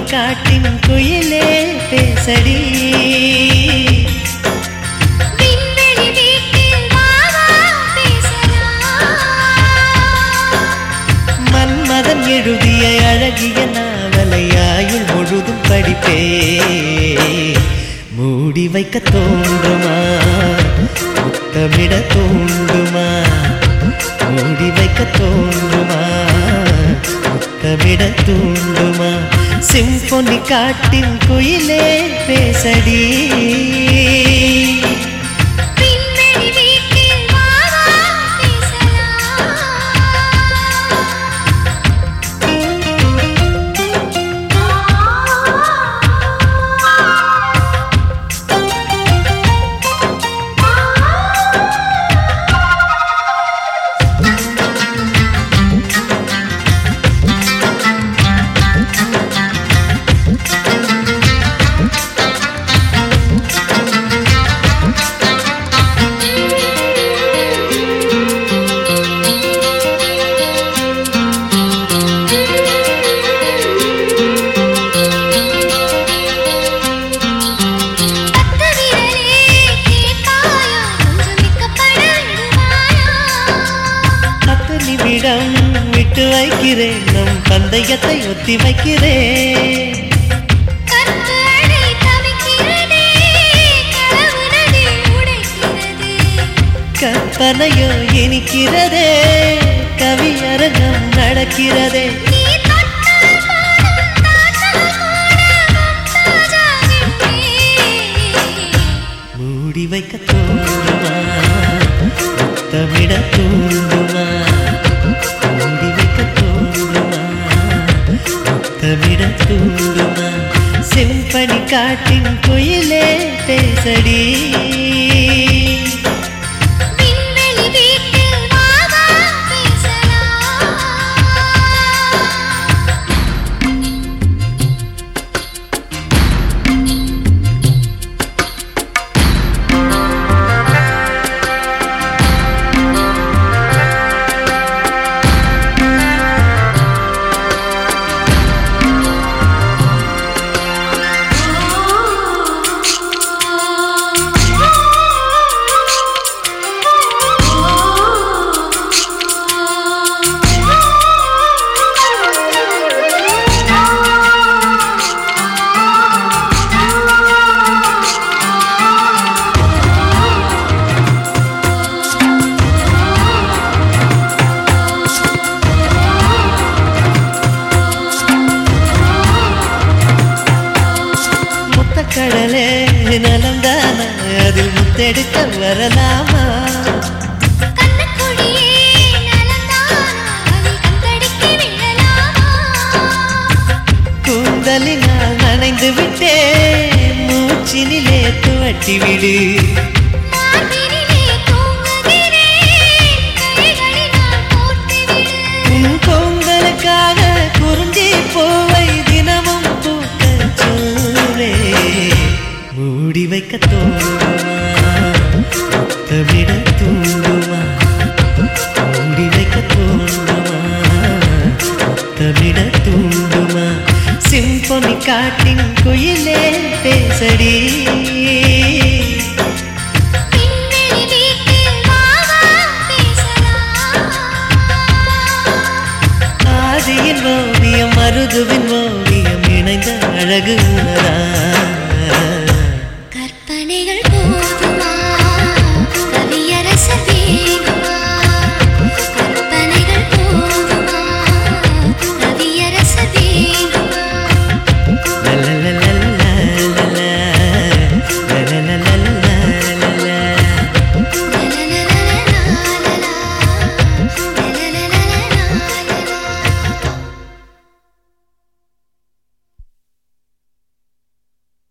காட்டின் குயிலே பேசடி விண்வெளி வீட்டில் வா வா பேசலாம் மன்மதன் எழுதிய அழகிய நாவலை ஆயுள் முழுதும் படிப்பே மூடி வைக்க தோன்றுமா முத்தமிட தூண்டுமா மூடி வைக்க தோன்றுமா முத்தமிட தூண்டுமா சிம்பொனி காட்டின் குயிலே பேசடி விண்வெளி வீட்டில் வா வா பேசலாம் பத்து விரலே கேட்பாயா கொஞ்சம் மிக்கப்பட விடுவாயா பத்து நிமிடம் விட்டு வைக்கிறேன் நம் பந்தயத்தை ஒத்தி வைக்கிறேன் கற்பு அடை தவிக்கிறதே களவு நதி உடைக்கிறது கற்பனையோ இனிக்கிறதே கவியரங்கம் நடக்கிறதே நீ தொட்டால் பாடும் தாத்தல் கூட மும்தாஜாகின்றே மூடி வைக்க தோன்றுமா முத்தமிட தூண்டுமா மூடி வைக்க தோன்றுமா முத்தமிட தூண்டுமா செம்பனி காட்டின் குயிலே பேசடி விண்வெளி வீட்டில் வா வா பேசலாம் முத்தக்கடலே நலந்தான அதில் முத்தெடுக்க வரலாமா கண்ணக்குடியே நலந்தானா அதில் கண்தடிக்க விழலாமா கூந்தலினால் நனைந்து விட்டே மூச்சினிலே துவட்டி விடு மார்பினிலே தூங்குகிறேன் கைகளினால் கோர்த்துவிடு உன் பொங்கலுக்காக குறிஞ்சி பூவை தினமும் பூக்க சொல்வே மூடி வைக்க தோன்றுமா முத்தமிட தூண்டுமா மூடி வைக்க தோன்றுமா முத்தமிட தூண்டுமா சிம்பொனி காட்டின் குயிலே பேசடி விண்வெளி வீட்டில் வா வா பேசலாம் ஆதியின் ஓவியம் மருதுவின் ஓவியம் இணைந்த அழகு உணரா